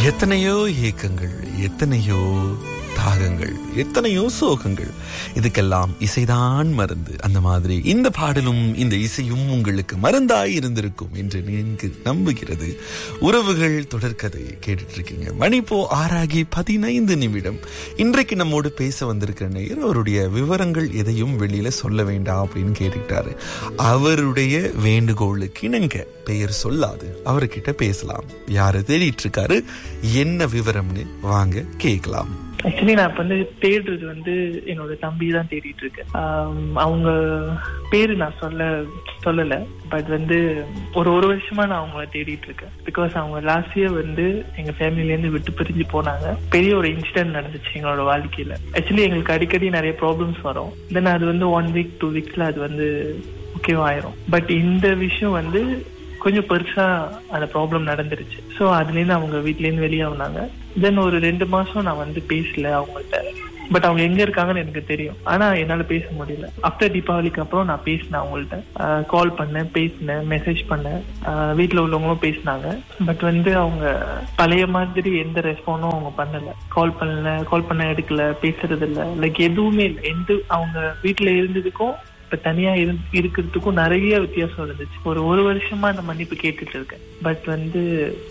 எத்தனையோ ஏக்கங்கள் எத்தனையோ தாகங்கள் எத்தனையோ சோகங்கள் இதுக்கெல்லாம் இசைதான் மருந்து அந்த மாதிரி இந்த பாடலும் இந்த இசையும் உங்களுக்கு மருந்தாய் இருந்திருக்கும் என்று நீங்க நம்புகிறது உறவுகள் தொடர்கதை கேட்டுட்டு இருக்கீங்க மணிப்போ ஆறாகி பதினைந்து நிமிடம் இன்றைக்கு நம்மோடு பேச வந்திருக்கிற நேயர் அவருடைய விவரங்கள் எதையும் வெளியில சொல்ல வேண்டாம் அப்படின்னு கேட்டுக்கிட்டாரு அவருடைய வேண்டுகோளுக்கு இணங்க பெயர் சொல்லாது அவர்கிட்ட பேசலாம் யாரு தேடிட்டு இருக்காரு என்ன விவரம்னு வாங்க கேட்கலாம் ஆக்சுவலி நான் இப்ப வந்து தேடுறது வந்து என்னோட தம்பி தான் தேடிட்டு இருக்கேன் ஆம், அவங்க பேரு நான் சொல்ல சொல்லல பட் வந்து ஒரு ஒரு வருஷமா நான் அவங்கள தேடிட்டு இருக்கேன் பிகாஸ் அவங்க லாஸ்ட் இயர் வந்து எங்க ஃபேமிலில இருந்து விட்டு பிரிஞ்சு போனாங்க பெரிய ஒரு இன்சிடென்ட் நடந்துச்சு எங்களோட வாழ்க்கையில ஆக்சுவலி எங்களுக்கு அடிக்கடி நிறைய ப்ராப்ளம்ஸ் வரும் தென் அது வந்து ஒன் வீக் டூ வீக்ஸ்ல அது வந்து ஓகேவாயிரும் பட் இந்த விஷயம் வந்து கொஞ்சம் பெருசா அந்த ப்ராப்ளம் நடந்துருச்சு ஸோ அதுலேருந்து அவங்க வீட்லேருந்து வெளியே ஆகுனாங்க தென் ஒரு ரெண்டு மாசம் நான் வந்து பேசல அவங்கள்ட்ட பட் அவங்க எங்க இருக்காங்கன்னு எனக்கு தெரியும் ஆனா என்னால பேச முடியல ஆஃப்டர் தீபாவளிக்கு அப்புறம் நான் பேசினேன் அவங்கள்ட்ட கால் பண்ணேன் பேசினேன் மெசேஜ் பண்ணேன் ஆஹ் வீட்ல உள்ளவங்களும் பேசினாங்க பட் வந்து அவங்க பழைய மாதிரி எந்த ரெஸ்பாண்டும் அவங்க பண்ணல கால் பண்ணல கால் பண்ண எடுக்கல பேசுறது இல்ல லைக் எதுவுமே இல்லை எந்த அவங்க வீட்ல இருந்ததுக்கும் இப்ப தனியா இரு- இருக்கிறதுக்கும் நிறைய வித்தியாசம் இருந்துச்சு ஒரு ஒரு வருஷமா நான் மன்னிப்பு கேட்டுட்டு இருக்கேன் பட் வந்து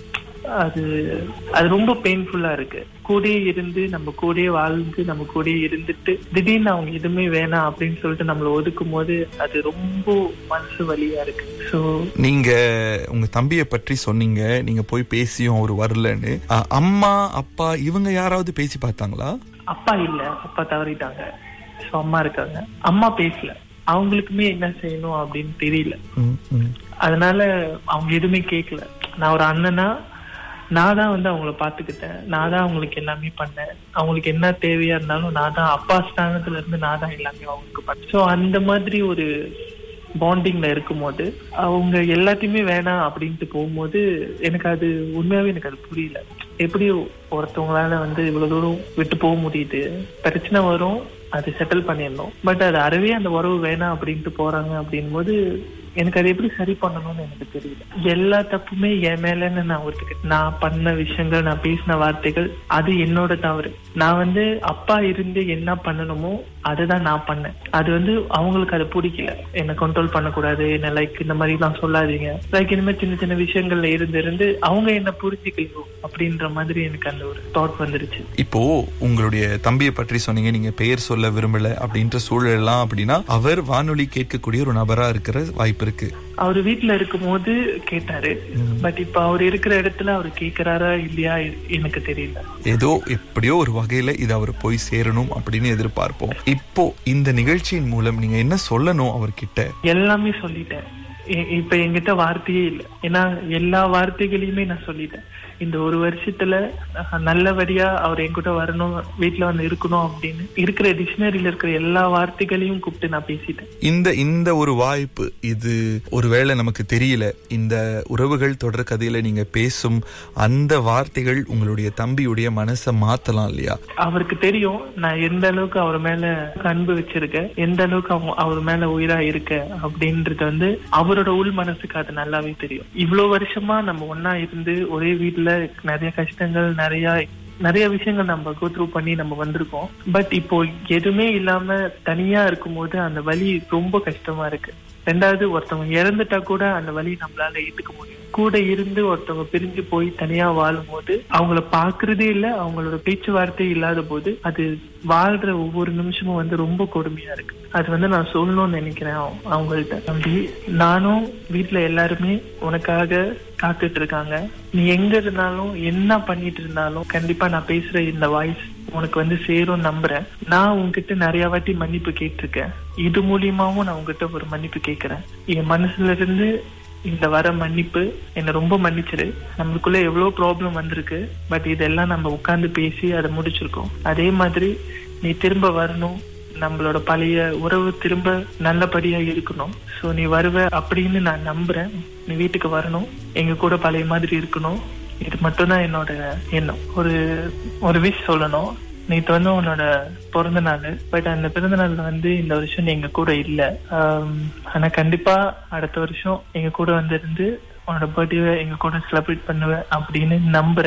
அது அது ரொம்ப பெயின்ஃபுல்லா இருக்கு கூடயே இருந்து நம்ம கூடயே வாழ்ந்து நம்ம கூடயே இருந்துட்டு திடீர்னு அவங்க எதுவுமே வேணாம் அப்படின்னு சொல்லிட்டு நம்மள ஒதுக்கும் போது அது ரொம்ப மனசு வலியா இருக்கு சோ நீங்க உங்க தம்பிய பற்றி சொன்னீங்க நீங்க போய் பேசியும் அவர் வரலன்னு அ, அம்மா அப்பா இவங்க யாராவது பேசி பார்த்தாங்களா அப்பா இல்ல அப்பா தவறிட்டாங்க சோ அம்மா இருக்காங்க அம்மா பேசல அவங்களுக்குமே என்ன செய்யணும் அப்படின்னு தெரியல ம், ம். அதனால அவங்க எதுவுமே கேட்கல நான் ஒரு அண்ணனா நான் தான் வந்து அவங்கள பாத்துக்கிட்டேன் நான் தான் அவங்களுக்கு எல்லாமே பண்ணேன் அவங்களுக்கு என்ன தேவையா இருந்தாலும் நான் தான் அப்பா ஸ்தானத்துல இருந்து நான் தான் எல்லாமே அவங்களுக்கு பண்ணேன் ஸோ அந்த மாதிரி ஒரு பாண்டிங்ல இருக்கும்போது அவங்க எல்லாத்தையுமே வேணாம் அப்படின்ட்டு போகும்போது எனக்கு அது உண்மையாவே எனக்கு அது புரியல எப்படி ஒருத்தவங்களால வந்து இவ்வளவு தூரம் விட்டு போக முடியுது பிரச்சனை வரும் அது செட்டில் பண்ணிடணும் பட் அது அறவே அந்த உறவு வேணாம் அப்படின்ட்டு போறாங்க அப்படின் போது எனக்கு அதை எப்படி சரி பண்ணணும்னு எனக்கு தெரியல எல்லா தப்புமே என் மேலன்னு நான் ஒத்துக்கிட்டேன் நான் பண்ண விஷயங்கள் நான் பேசின வார்த்தைகள் அது என்னோட தவறு நான் வந்து அப்பா இருந்து என்ன பண்ணணுமோ அதுதான் நான் பண்ணேன் அது வந்து அவங்களுக்கு அது பிடிக்கல என்ன கண்ட்ரோல் பண்ணக்கூடாது என்ன லைக் இந்த மாதிரி எல்லாம் சொல்லாதீங்க லைக் இந்த மாதிரி சின்ன சின்ன விஷயங்கள்ல இருந்து இருந்து அவங்க என்ன புரிஞ்சுக்கலையோ அப்படின்ற மாதிரி எனக்கு அந்த ஒரு தாட் வந்துருச்சு இப்போ உங்களுடைய தம்பியை பற்றி சொன்னீங்க நீங்க பெயர் சொல்ல விரும்பல அப்படின்ற சூழலாம் அப்படின்னா அவர் வானொலி கேட்கக்கூடிய ஒரு நபரா இருக்கிற வாய்ப்பு இருக்கு அவர் வீட்ல இருக்கும்போது கேட்டாரு பட் இப்ப அவர் இருக்கிற இடத்துல அவர் கேக்குறாரா இல்லையா எனக்கு தெரியல ஏதோ எப்படியோ ஒரு வகையில இது அவர் போய் சேரணும் அப்படின்னு எதிர்பார்ப்போம் இப்போ இந்த நிகழ்ச்சியின் மூலம் நீங்க என்ன சொல்லணும் அவர்கிட்ட எல்லாமே சொல்லிட்டேன் இ- இப்ப என்கிட்ட வார்த்தையே இல்லை ஏன்னா எல்லா வார்த்தைகளையுமே நான் சொல்லிட்டேன் இந்த ஒரு வருஷத்துல அஹ், நல்லபடியா அவர் என்கிட்ட வரணும் வீட்டுல வந்து இருக்கணும் அப்படின்னு இருக்கிற டிக்ஷனரியில இருக்கிற எல்லா வார்த்தைகளையும் கூப்பிட்டு நான் பேசிட்டேன் இந்த இந்த ஒரு வாய்ப்பு இது ஒருவேளை நமக்கு தெரியல இந்த உறவுகள் தொடர் கதையில நீங்க பேசும் அந்த வார்த்தைகள் உங்களுடைய தம்பியுடைய மனசை மாத்தலாம் இல்லையா அவருக்கு தெரியும் நான் எந்த அளவுக்கு அவர் மேல அன்பு வச்சிருக்கேன் எந்த அளவுக்கு அவங்க அவர் மேல உயிரா இருக்க அப்படின்றது வந்து அவரோட உள் மனசுக்கு அது நல்லாவே தெரியும் இவ்வளவு வருஷமா நம்ம ஒன்னா இருந்து ஒரே வீட்டுல நிறைய கஷ்டங்கள் நிறைய நிறைய விஷயங்கள் நம்ம கோ த்ரூ பண்ணி நம்ம வந்திருக்கோம் பட் இப்போ எதுவுமே இல்லாம தனியா இருக்கும்போது அந்த வலி ரொம்ப கஷ்டமா இருக்கு ரெண்டாவது ஒருத்தவங்க இறந்துட்டா கூட அந்த வலி நம்மளால ஏத்துக்க முடியும் கூட இருந்து ஒருத்தவங்க பிரிஞ்சு போய் தனியா வாழும்போது அவங்கள பாக்குறதே இல்ல அவங்களோட பேச்சுவார்த்தை இல்லாத போது அது வாழ்ற ஒவ்வொரு நிமிஷமும் வந்து ரொம்ப கொடுமையா இருக்கு அது வந்து நான் சொல்லணும்னு நினைக்கிறேன் அவங்க- அவங்கள்ட்ட தம்பி நானும் வீட்ல எல்லாருமே உனக்காக காத்துட்டு இருக்காங்க நீ எங்க இருந்தாலும் என்ன பண்ணிட்டு இருந்தாலும் கண்டிப்பா நான் பேசுற இந்த வாய்ஸ் உனக்கு வந்து சேரும் நம்புறேன் நான் உன்கிட்ட நிறைய வாட்டி மன்னிப்பு கேட்டிருக்கேன் இது மூலியமாவும் நான் உங்ககிட்ட ஒரு மன்னிப்பு கேட்கிறேன் என் மனசுல இருந்து இந்த வர மன்னிப்பு என்னை ரொம்ப மன்னிச்சிரு நம்மளுக்குள்ள எவ்வளவு ப்ராப்ளம் வந்திருக்கு பட் இதெல்லாம் நம்ம உட்கார்ந்து பேசி அதை முடிச்சிருக்கோம் அதே மாதிரி நீ திரும்ப வரணும் நம்மளோட பழைய உறவு திரும்ப நல்லபடியா இருக்கணும் சோ நீ வருவ அப்படின்னு நான் நம்புறேன் நீ வீட்டுக்கு வரணும் எங்க கூட பழைய மாதிரி இருக்கணும் இது மட்டும்தான் என்னோட எண்ணம் ஒரு ஒரு விஷ் சொல்லணும் நேற்று வந்து உன்னோட பிறந்த நாள் பட் அந்த பிறந்த நாள்ல வந்து இந்த வருஷம் நீ எங்க கூட இல்ல ஆம், ஆனா கண்டிப்பா அடுத்த வருஷம் எங்க கூட வந்து இருந்து உன்னோட பர்த்டே எங்க கூட செலிப்ரேட் பண்ணுவ அப்படின்னு நம்புறேன்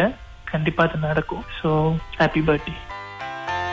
கண்டிப்பா அது நடக்கும் ஸோ ஹாப்பி பர்த்டே